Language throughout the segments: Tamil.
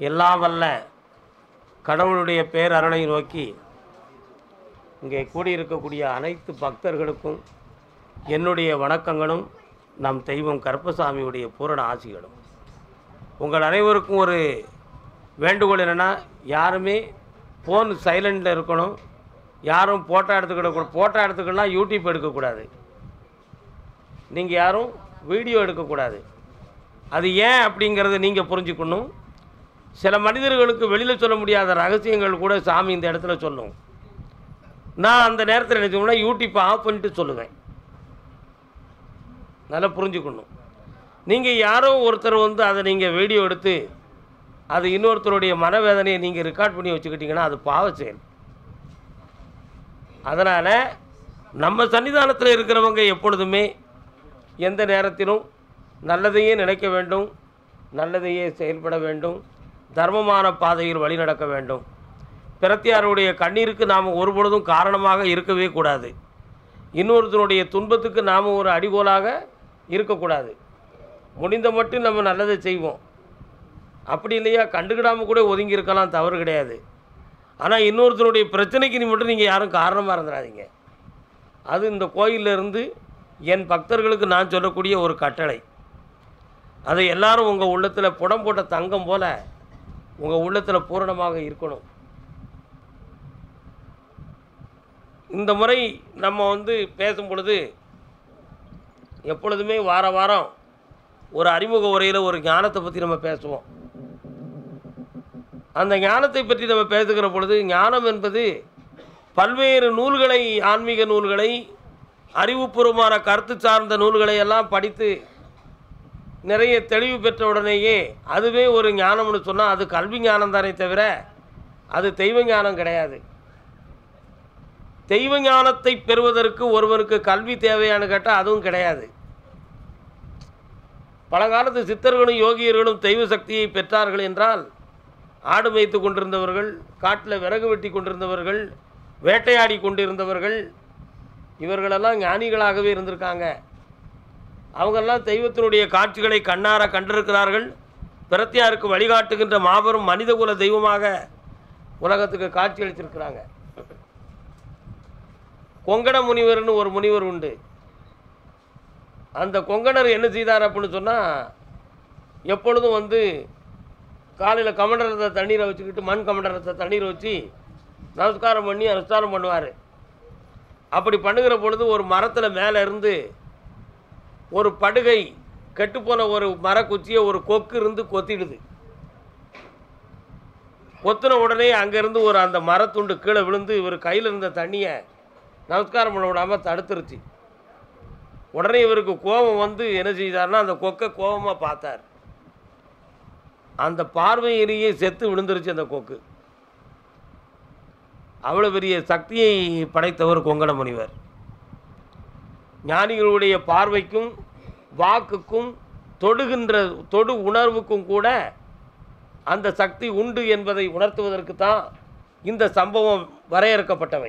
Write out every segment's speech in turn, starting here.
எல்லாம் வல்ல கடவுளுடைய பேரருளை நோக்கி இங்கே கூடியிருக்கக்கூடிய அனைத்து பக்தர்களுக்கும் என்னுடைய வணக்கங்களும் நம் தெய்வம் கருப்பசாமியுடைய பூரண ஆசிகளும் உங்கள் அனைவருக்கும் ஒரு வேண்டுகோள் என்னென்னா யாருமே ஃபோன் சைலண்டில் இருக்கணும் யாரும் ஃபோட்டோ எடுத்துக்கிட ஃபோட்டோ எடுத்துக்கலாம் யூடியூப் எடுக்கக்கூடாது நீங்கள் யாரும் வீடியோ எடுக்கக்கூடாது அது ஏன் அப்படிங்கிறத நீங்கள் புரிஞ்சுக்கணும் சில மனிதர்களுக்கு வெளியில் சொல்ல முடியாத ரகசியங்கள் கூட சாமி இந்த இடத்துல சொல்லும் நான் அந்த நேரத்தில் நினச்சோம்னா யூடியூப்பை ஆஃப் பண்ணிட்டு சொல்லுவேன் நல்லா புரிஞ்சுக்கணும் நீங்கள் யாரோ ஒருத்தர் வந்து அதை நீங்கள் வீடியோ எடுத்து அது இன்னொருத்தருடைய மனவேதனையை நீங்கள் ரெக்கார்ட் பண்ணி வச்சுக்கிட்டீங்கன்னா அது பாவ செயல் அதனால் நம்ம சன்னிதானத்தில் இருக்கிறவங்க எப்பொழுதுமே எந்த நேரத்திலும் நல்லதையே நினைக்க வேண்டும் நல்லதையே செயல்பட வேண்டும் தர்மமான பாதையில் வழி நடக்க வேண்டும் பிரத்தியாருடைய கண்ணீருக்கு நாம் ஒருபொழுதும் காரணமாக இருக்கவே கூடாது இன்னொருத்தருடைய துன்பத்துக்கு நாம் ஒரு அடிகோலாக இருக்கக்கூடாது முடிந்த மட்டும் நம்ம நல்லதை செய்வோம் அப்படி இல்லையா கண்டுக்கிடாமல் கூட ஒதுங்கி இருக்கலாம் தவறு கிடையாது ஆனால் இன்னொருத்தருடைய பிரச்சனைக்கு நீ மட்டும் நீங்கள் யாரும் காரணமாக இருந்துடாதீங்க அது இந்த கோயில்ல இருந்து என் பக்தர்களுக்கு நான் சொல்லக்கூடிய ஒரு கட்டளை அதை எல்லாரும் உங்கள் உள்ளத்தில் புடம் போட்ட தங்கம் போல உங்கள் உள்ளத்தில் பூரணமாக இருக்கணும் இந்த முறை நம்ம வந்து பேசும் பொழுது எப்பொழுதுமே வார வாரம் ஒரு அறிமுக உரையில் ஒரு ஞானத்தை பற்றி நம்ம பேசுவோம் அந்த ஞானத்தை பற்றி நம்ம பேசுகிற பொழுது ஞானம் என்பது பல்வேறு நூல்களை ஆன்மீக நூல்களை அறிவுபூர்வமான கருத்து சார்ந்த நூல்களை எல்லாம் படித்து நிறைய தெளிவு பெற்ற உடனேயே அதுவே ஒரு ஞானம்னு சொன்னால் அது கல்வி ஞானம் தானே தவிர அது தெய்வ ஞானம் கிடையாது தெய்வ ஞானத்தை பெறுவதற்கு ஒருவனுக்கு கல்வி தேவையான்னு கேட்டால் அதுவும் கிடையாது பழங்காலத்து சித்தர்களும் யோகியர்களும் தெய்வ சக்தியை பெற்றார்கள் என்றால் ஆடு மேய்த்து கொண்டிருந்தவர்கள் காட்டில் விறகு வெட்டி கொண்டிருந்தவர்கள் வேட்டையாடி கொண்டிருந்தவர்கள் இவர்களெல்லாம் ஞானிகளாகவே இருந்திருக்காங்க அவங்கெல்லாம் தெய்வத்தினுடைய காட்சிகளை கண்ணார கண்டிருக்கிறார்கள் பிரத்தியாருக்கு வழிகாட்டுகின்ற மாபெரும் மனிதகுல தெய்வமாக உலகத்துக்கு காட்சி அளித்திருக்கிறாங்க கொங்கண முனிவர்னு ஒரு முனிவர் உண்டு அந்த கொங்கணர் என்ன செய்தார் அப்படின்னு சொன்னால் எப்பொழுதும் வந்து காலையில் கமண்டலத்தை தண்ணீரை வச்சுக்கிட்டு மண் கமண்டலத்தை தண்ணீரை வச்சு நமஸ்காரம் பண்ணி அனுஷ்டானம் பண்ணுவார் அப்படி பண்ணுகிற பொழுது ஒரு மரத்தில் மேலே இருந்து ஒரு படுகை கெட்டுப்போன ஒரு மரக்குச்சியை ஒரு கொக்கு இருந்து கொத்திடுது கொத்தின உடனே அங்கேருந்து ஒரு அந்த மரத்துண்டு கீழே விழுந்து இவர் கையில் இருந்த தண்ணியை நமஸ்காரம் பண்ண விடாமல் தடுத்துருச்சு உடனே இவருக்கு கோபம் வந்து என்ன செய்தார்னா அந்த கொக்கை கோபமாக பார்த்தார் அந்த பார்வையிலேயே செத்து விழுந்துருச்சு அந்த கொக்கு அவ்வளோ பெரிய சக்தியை படைத்தவர் கொங்கண முனிவர் ஞானிகளுடைய பார்வைக்கும் வாக்குக்கும் தொடுகின்ற தொடு உணர்வுக்கும் கூட அந்த சக்தி உண்டு என்பதை உணர்த்துவதற்கு தான் இந்த சம்பவம் வரையறுக்கப்பட்டவை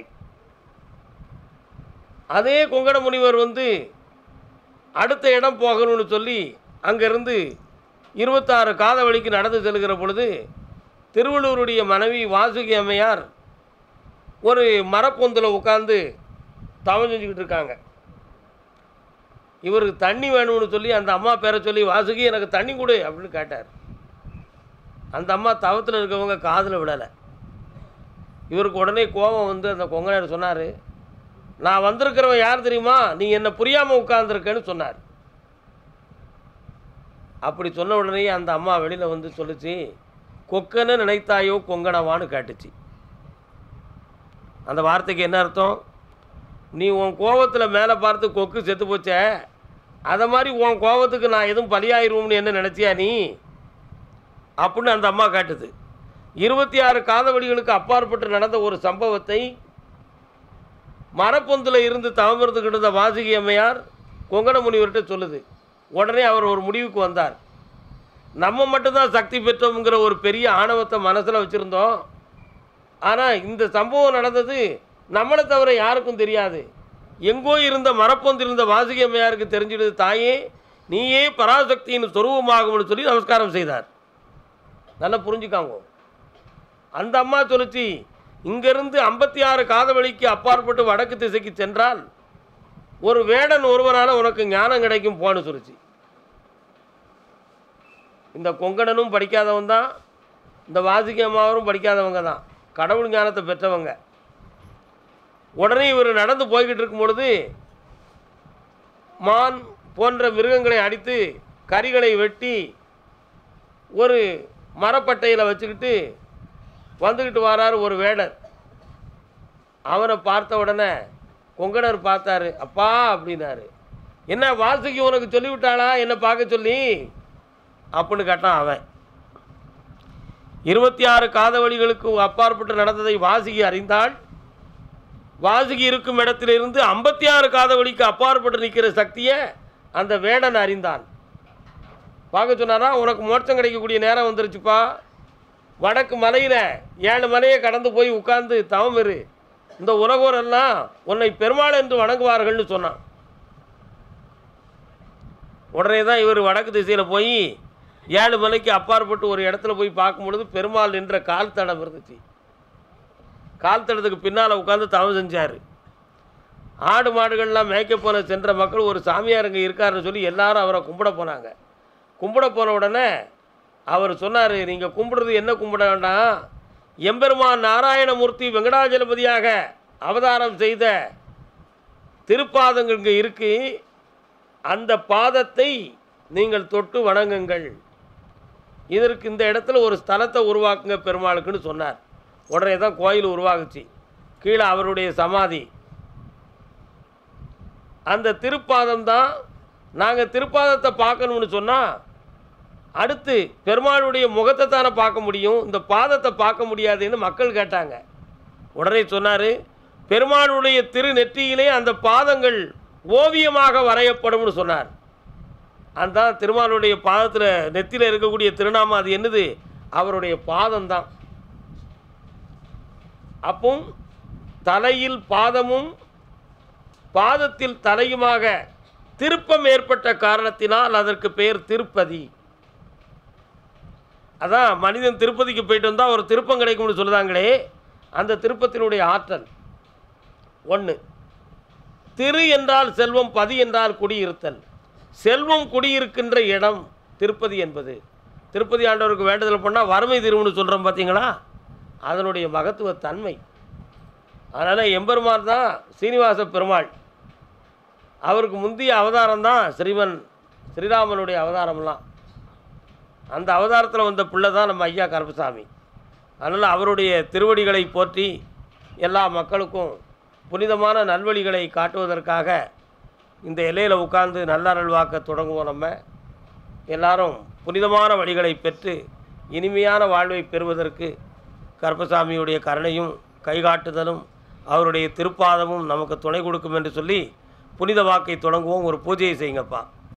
அதே கொங்கண முனிவர் வந்து அடுத்த இடம் போகணும்னு சொல்லி அங்கேருந்து இருபத்தாறு காத வழிக்கு நடந்து செல்கிற பொழுது திருவள்ளூருடைய மனைவி வாசுகி அம்மையார் ஒரு மரப்பொந்தில் உட்காந்து தவம் செஞ்சுக்கிட்டு இருக்காங்க இவருக்கு தண்ணி வேணும்னு சொல்லி அந்த அம்மா பேரை சொல்லி வாசுகி எனக்கு தண்ணி கொடு அப்படின்னு கேட்டார் அந்த அம்மா தவத்தில் இருக்கவங்க காதில் விடலை இவருக்கு உடனே கோபம் வந்து அந்த கொங்கனர் சொன்னார் நான் வந்திருக்கிறவன் யார் தெரியுமா நீ என்னை புரியாமல் உட்கார்ந்துருக்கேன்னு சொன்னார் அப்படி சொன்ன உடனே அந்த அம்மா வெளியில் வந்து சொல்லுச்சு கொக்கன்னு நினைத்தாயோ கொங்கணவான்னு கேட்டுச்சு அந்த வார்த்தைக்கு என்ன அர்த்தம் நீ உன் கோபத்தில் மேலே பார்த்து கொக்கு செத்து போச்சே அதை மாதிரி உன் கோபத்துக்கு நான் எதுவும் பலியாயிருவோம்னு என்ன நினச்சியா நீ அப்படின்னு அந்த அம்மா காட்டுது இருபத்தி ஆறு காதவழிகளுக்கு அப்பாற்பட்டு நடந்த ஒரு சம்பவத்தை மரப்பொந்தில் இருந்து தவமிருந்துக்கிட்டு இருந்த வாசுகி அம்மையார் கொங்கண முனிவர்கிட்ட சொல்லுது உடனே அவர் ஒரு முடிவுக்கு வந்தார் நம்ம மட்டும்தான் சக்தி பெற்றோம்ங்கிற ஒரு பெரிய ஆணவத்தை மனசில் வச்சுருந்தோம் ஆனால் இந்த சம்பவம் நடந்தது நம்மளை தவிர யாருக்கும் தெரியாது எங்கோ இருந்த மரப்பொந்தில் இருந்த வாசுகி அம்மையாருக்கு தெரிஞ்சிடுது தாயே நீயே பராசக்தியின் சொருபமாகும்னு சொல்லி நமஸ்காரம் செய்தார் நல்லா புரிஞ்சுக்காங்க அந்த அம்மா சொல்லுச்சு இங்கிருந்து ஐம்பத்தி ஆறு காதவழிக்கு அப்பாற்பட்டு வடக்கு திசைக்கு சென்றால் ஒரு வேடன் ஒருவனால உனக்கு ஞானம் கிடைக்கும் போன்னு சொல்லுச்சு இந்த கொங்கணனும் படிக்காதவன் தான் இந்த வாசிக்க அம்மாவரும் படிக்காதவங்க தான் கடவுள் ஞானத்தை பெற்றவங்க உடனே இவர் நடந்து போய்கிட்டு இருக்கும் பொழுது மான் போன்ற மிருகங்களை அடித்து கறிகளை வெட்டி ஒரு மரப்பட்டையில் வச்சுக்கிட்டு வந்துக்கிட்டு வராரு ஒரு வேடர் அவனை பார்த்த உடனே கொங்கணர் பார்த்தாரு அப்பா அப்படின்னாரு என்ன வாசுகி உனக்கு சொல்லிவிட்டாளா என்னை பார்க்க சொல்லி அப்படின்னு கேட்டான் அவன் இருபத்தி ஆறு காதவழிகளுக்கு அப்பாற்பட்டு நடந்ததை வாசுகி அறிந்தாள் வாசுகி இருக்கும் இடத்திலிருந்து ஐம்பத்தி ஆறு காதவழிக்கு அப்பாற்பட்டு நிற்கிற சக்தியை அந்த வேடன் அறிந்தான் பார்க்க சொன்னாரா உனக்கு மோட்சம் கிடைக்கக்கூடிய நேரம் வந்துருச்சுப்பா வடக்கு மலையில் ஏழு மலையை கடந்து போய் உட்கார்ந்து தவம் இரு இந்த உலகோரெல்லாம் உன்னை பெருமாள் என்று வணங்குவார்கள்னு சொன்னான் உடனே தான் இவர் வடக்கு திசையில் போய் ஏழு மலைக்கு அப்பாற்பட்டு ஒரு இடத்துல போய் பார்க்கும் பொழுது பெருமாள் நின்ற கால் தடம் இருந்துச்சு கால் தடத்துக்கு பின்னால் உட்காந்து தவம் செஞ்சார் ஆடு மாடுகள்லாம் மேய்க்க போன சென்ற மக்கள் ஒரு சாமியார் இங்கே இருக்காருன்னு சொல்லி எல்லாரும் அவரை கும்பிட போனாங்க கும்பிட போன உடனே அவர் சொன்னார் நீங்கள் கும்பிடுறது என்ன கும்பிட வேண்டாம் எம்பெருமான் நாராயணமூர்த்தி வெங்கடாஜலபதியாக அவதாரம் செய்த திருப்பாதங்கள் இங்கே இருக்கு அந்த பாதத்தை நீங்கள் தொட்டு வணங்குங்கள் இதற்கு இந்த இடத்துல ஒரு ஸ்தலத்தை உருவாக்குங்க பெருமாளுக்குன்னு சொன்னார் உடனே தான் கோயில் உருவாகுச்சு கீழே அவருடைய சமாதி அந்த திருப்பாதம் தான் நாங்கள் திருப்பாதத்தை பார்க்கணும்னு சொன்னால் அடுத்து பெருமாளுடைய முகத்தை தானே பார்க்க முடியும் இந்த பாதத்தை பார்க்க முடியாதுன்னு மக்கள் கேட்டாங்க உடனே சொன்னார் பெருமாளுடைய திரு நெற்றியிலே அந்த பாதங்கள் ஓவியமாக வரையப்படும்னு சொன்னார் அந்த திருமாலுடைய பாதத்தில் நெத்தியில் இருக்கக்கூடிய திருநாமம் அது என்னது அவருடைய பாதம்தான் அப்போ தலையில் பாதமும் பாதத்தில் தலையுமாக திருப்பம் ஏற்பட்ட காரணத்தினால் அதற்கு பெயர் திருப்பதி அதான் மனிதன் திருப்பதிக்கு போயிட்டு வந்தால் ஒரு திருப்பம் கிடைக்கும்னு சொல்லுதாங்களே அந்த திருப்பத்தினுடைய ஆற்றல் ஒன்று திரு என்றால் செல்வம் பதி என்றால் குடியிருத்தல் செல்வம் குடியிருக்கின்ற இடம் திருப்பதி என்பது திருப்பதி ஆண்டவருக்கு வேண்டுதல் பண்ணால் வறுமை திருவுன்னு சொல்கிறோம் பார்த்தீங்களா அதனுடைய மகத்துவ தன்மை அதனால் எம்பெருமான் தான் சீனிவாச பெருமாள் அவருக்கு முந்தைய அவதாரம் தான் ஸ்ரீவன் ஸ்ரீராமனுடைய அவதாரம்லாம் அந்த அவதாரத்தில் வந்த பிள்ளை தான் நம்ம ஐயா கருப்பசாமி அதனால் அவருடைய திருவடிகளை போற்றி எல்லா மக்களுக்கும் புனிதமான நல்வழிகளை காட்டுவதற்காக இந்த எல்லையில் உட்கார்ந்து நல்லறல் வாக்க தொடங்குவோம் நம்ம எல்லாரும் புனிதமான வழிகளை பெற்று இனிமையான வாழ்வை பெறுவதற்கு கருப்பசாமியுடைய கருணையும் கைகாட்டுதலும் அவருடைய திருப்பாதமும் நமக்கு துணை கொடுக்கும் என்று சொல்லி புனித வாக்கை தொடங்குவோம் ஒரு பூஜையை செய்யுங்கப்பா